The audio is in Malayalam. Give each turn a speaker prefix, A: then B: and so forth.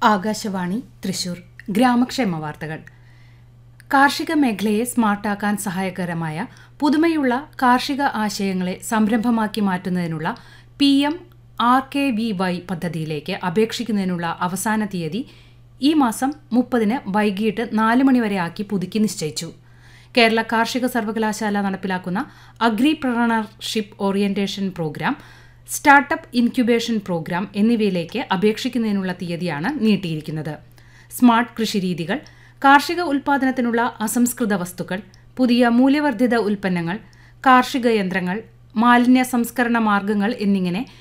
A: ആകാശവാണി തൃശൂർ ഗ്രാമക്ഷേമ വാർത്തകൾ കാർഷിക മേഖലയെ സ്മാർട്ടാക്കാൻ സഹായകരമായ പുതുമയുള്ള കാർഷിക ആശയങ്ങളെ സംരംഭമാക്കി മാറ്റുന്നതിനുള്ള P M R K V Y പദ്ധതിയിലേക്ക് അപേക്ഷിക്കുന്നതിനുള്ള അവസാന തീയതി ഈ മാസം മുപ്പതിന് വൈകിട്ട് നാല് മണിവരെ ആക്കി പുതുക്കി നിശ്ചയിച്ചു കേരള കാർഷിക സർവകലാശാല നടപ്പിലാക്കുന്ന agripreneurship orientation programme startup incubation programme എന്നിവയിലേക്ക് അപേക്ഷിക്കുന്നതിനുള്ള തീയതിയാണ് നീട്ടിയിരിക്കുന്നത് സ്മാർട്ട് കൃഷിരീതികൾ കാർഷിക ഉൽപാദനത്തിനുള്ള അസംസ്കൃത വസ്തുക്കൾ പുതിയ മൂല്യവർദ്ധിത ഉൽപ്പന്നങ്ങൾ കാർഷിക യന്ത്രങ്ങൾ മാലിന്യ സംസ്കരണ മാർഗങ്ങൾ എന്നിങ്ങനെ